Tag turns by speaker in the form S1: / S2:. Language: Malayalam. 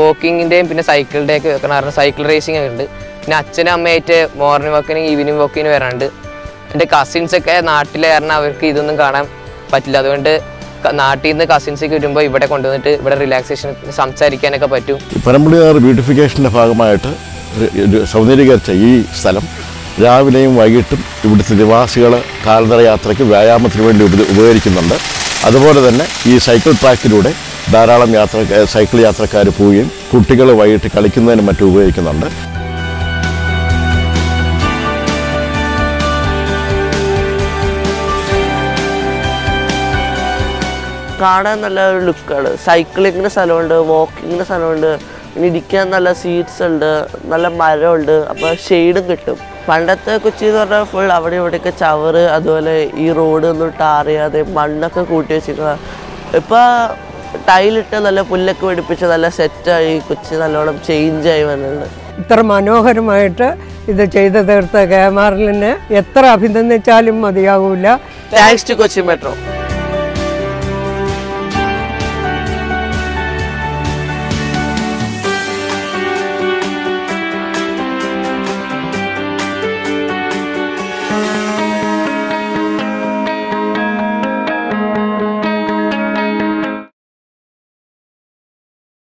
S1: വോക്കിങ്ങിൻ്റെയും പിന്നെ സൈക്കിളിൻ്റെ ഒക്കെ വെക്കണം കാരണം സൈക്കിൾ റേസിംഗ് ഒക്കെ ഉണ്ട് പിന്നെ അച്ഛനും അമ്മയായിട്ട് മോർണിംഗ് വാക്കിന് ഈവനിങ് വാക്കിന് വരാറുണ്ട് എൻ്റെ കസിൻസ് ഒക്കെ നാട്ടിലെ കാരണം അവർക്ക് ഇതൊന്നും കാണാൻ പറ്റില്ല അതുകൊണ്ട് ക- നാട്ടിൽ നിന്ന് കസിൻസൊക്കെ വരുമ്പോൾ ഇവിടെ കൊണ്ടുവന്നിട്ട് ഇവിടെ റിലാക്സേഷൻ സംസാരിക്കാനൊക്കെ പറ്റും
S2: പരമ്പരയാറ് ബ്യൂട്ടിഫിക്കേഷൻ്റെ ഭാഗമായിട്ട് ഒരു- ഒരു സൗന്ദര്യീകരിച്ച ഈ സ്ഥലം രാവിലെയും വൈകിട്ടും ഇവിടുത്തെ നിവാസികൾ കാൽനട യാത്രയ്ക്ക് വ്യായാമത്തിന് വേണ്ടി ഉപ- ഉപകരിക്കുന്നുണ്ട് അതുപോലെ തന്നെ ഈ സൈക്കിൾ ട്രാക്കിലൂടെ ധാരാളം യാത്ര സൈക്കിൾ യാത്രക്കാർ പോവുകയും കുട്ടികൾ വൈകിട്ട് കളിക്കുന്നതിനും മറ്റും ഉപയോഗിക്കുന്നുണ്ട്
S3: കാണാൻ നല്ല ഒരു ലുക്കാണ് സൈക്ലിങ്ങിന് സ്ഥലമുണ്ട് വാക്കിങ്ങിന് സ്ഥലമുണ്ട് പിന്നെ ഇരിക്കാൻ നല്ല സീറ്റ്സ് ഉണ്ട് നല്ല മരമുണ്ട് അപ്പോൾ ഷെയ്ഡും കിട്ടും പണ്ടത്തെ കൊച്ചി എന്ന് പറഞ്ഞാൽ ഫുൾ അവിടെ ഇവിടെയൊക്കെ ചവറ് അതുപോലെ ഈ റോഡ് ഒന്നും ടാർ ചെയ്യാതെ മണ്ണൊക്കെ കൂട്ടി വെച്ചിരിക്കുക ഇപ്പോൾ ടൈലിട്ട് നല്ല പുല്ലൊക്കെ പിടിപ്പിച്ച് നല്ല സെറ്റായി കൊച്ചി നല്ലോണം ചേഞ്ചായി വന്നിട്ടുണ്ട്
S4: ഇത്ര മനോഹരമായിട്ട് ഇത് ചെയ്തു തീർത്ത കെ എം ആറിനെ എത്ര അഭിനന്ദിച്ചാലും മതിയാകൂല
S3: താങ്ക്സ് ടു കൊച്ചി മെട്രോ